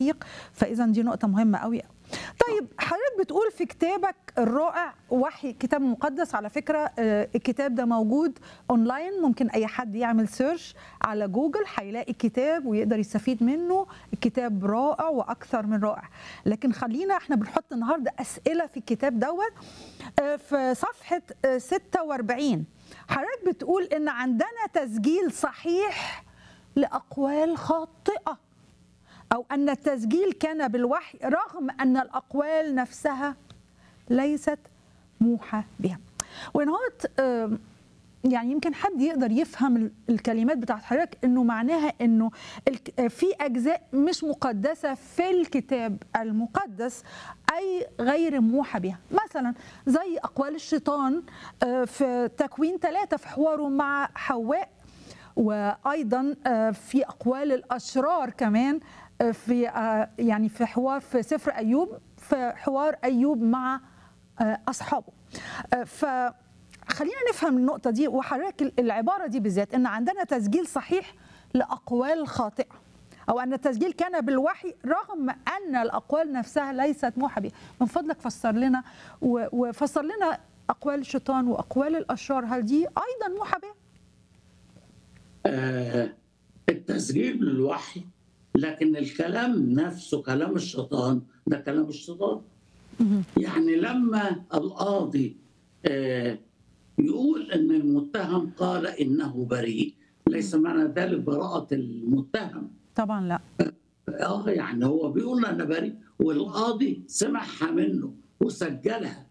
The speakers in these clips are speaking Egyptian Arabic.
التوثيق فاذا دي نقطه مهمه قوي طيب حضرتك بتقول في كتابك الرائع وحي كتاب مقدس على فكره آه، الكتاب ده موجود اونلاين ممكن اي حد يعمل سيرش على جوجل هيلاقي الكتاب ويقدر يستفيد منه الكتاب رائع واكثر من رائع لكن خلينا احنا بنحط النهارده اسئله في الكتاب دوت آه، في صفحه آه، 46 حضرتك بتقول ان عندنا تسجيل صحيح لاقوال خاطئه أو أن التسجيل كان بالوحي رغم أن الأقوال نفسها ليست موحى بها ونهوت يعني يمكن حد يقدر يفهم ال- الكلمات بتاعت حضرتك انه معناها انه الك- في اجزاء مش مقدسه في الكتاب المقدس اي غير موحى بها مثلا زي اقوال الشيطان آه، في تكوين ثلاثه في حواره مع حواء وايضا آه، في اقوال الاشرار كمان آه، في آه، يعني في حوار في سفر ايوب في حوار ايوب مع آه، اصحابه آه، فخلينا نفهم النقطه دي وحضرتك العباره دي بالذات ان عندنا تسجيل صحيح لاقوال خاطئه او ان التسجيل كان بالوحي رغم ان الاقوال نفسها ليست موحى بها من فضلك فسر لنا و- وفسر لنا اقوال الشيطان واقوال الاشرار هل دي ايضا موحى بها آه، التسجيل بالوحي لكن الكلام نفسه كلام الشيطان ده كلام الشيطان يعني لما القاضي آه، يقول ان المتهم قال انه بريء ليس معنى ذلك براءة المتهم طبعا لا اه يعني هو بيقول انا بريء والقاضي سمعها منه وسجلها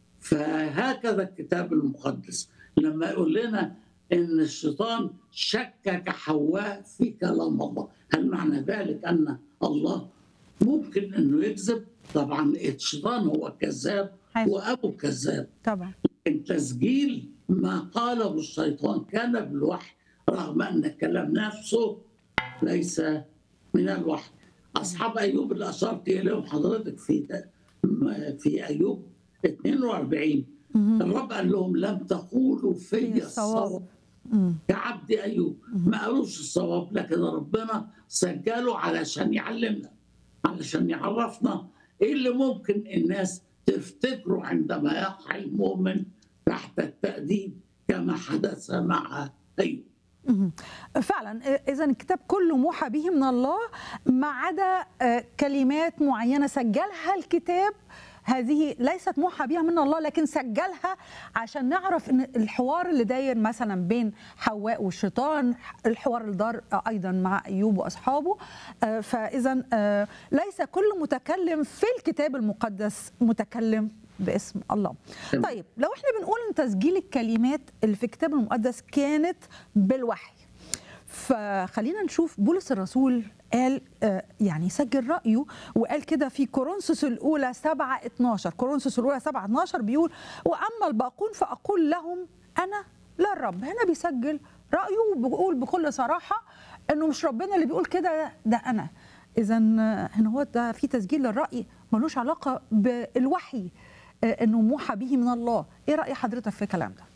فهكذا الكتاب المقدس لما يقول لنا ان الشيطان شكك حواء في كلام الله هل معنى ذلك ان الله ممكن انه يكذب طبعا الشيطان هو كذاب حلو. وابو كذاب طبعا إن تسجيل ما قاله الشيطان كان بالوحي رغم ان الكلام نفسه ليس من الوحي اصحاب ايوب اللي اشرت اليهم حضرتك في في ايوب 42 الرب قال لهم لم تقولوا في في الصواب. الصواب مم. كعبد ايوب ما قالوش الصواب لكن ربنا سجله علشان يعلمنا علشان يعرفنا ايه اللي ممكن الناس تفتكره عندما يقع المؤمن تحت التأديب كما حدث مع ايوب مهم. فعلا اذا الكتاب كله موحى به من الله ما عدا آه، كلمات معينه سجلها الكتاب هذه ليست موحى بها من الله لكن سجلها عشان نعرف ان الحوار اللي داير مثلا بين حواء والشيطان الحوار اللي دار ايضا مع ايوب واصحابه آه، فاذا آه، ليس كل متكلم في الكتاب المقدس متكلم باسم الله تمام. طيب لو احنا بنقول ان تسجيل الكلمات اللي في الكتاب المقدس كانت بالوحي فخلينا نشوف بولس الرسول قال آه، يعني سجل رأيه وقال كده في كورنثوس الأولى 7 12 كورنثوس الأولى 7 12 بيقول وأما الباقون فأقول لهم أنا لا الرب هنا بيسجل رأيه وبيقول بكل صراحة إنه مش ربنا اللي بيقول كده ده أنا إذا هنا هو ده في تسجيل للرأي ملوش علاقة بالوحي آه، إنه موحى به من الله إيه رأي حضرتك في الكلام ده؟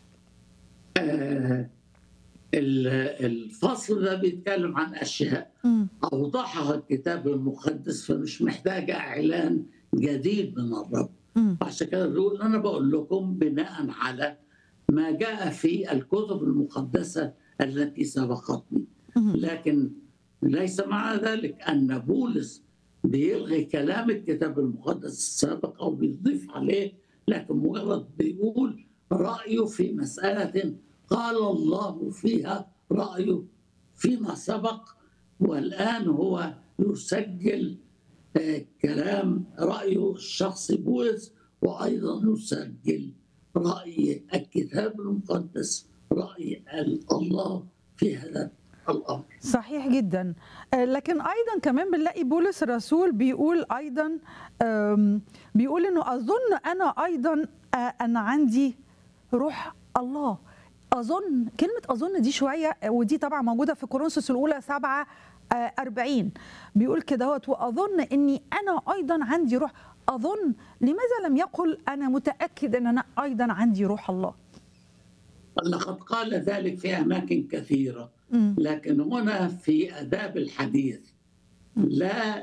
آه، ال- الفصل ده بيتكلم عن اشياء مم. اوضحها الكتاب المقدس فمش محتاجه اعلان جديد من الرب مم. عشان كده بقول انا بقول لكم بناء على ما جاء في الكتب المقدسه التي سبقتني مم. لكن ليس معنى ذلك ان بولس بيلغي كلام الكتاب المقدس السابق او بيضيف عليه لكن مجرد بيقول رايه في مساله قال الله فيها رايه فيما سبق والان هو يسجل آه، كلام رايه الشخصي بولس وايضا يسجل راي الكتاب المقدس راي الله في هذا الامر صحيح جدا آه، لكن ايضا كمان بنلاقي بولس الرسول بيقول ايضا آم، بيقول انه اظن انا ايضا آه، انا عندي روح الله اظن كلمه اظن دي شويه آه، ودي طبعا موجوده في كورنثوس الاولى 7 آه، 40 بيقول كده هوت واظن اني انا ايضا عندي روح اظن لماذا لم يقل انا متاكد ان انا ايضا عندي روح الله لقد قال ذلك في اماكن كثيره مم. لكن هنا في اداب الحديث لا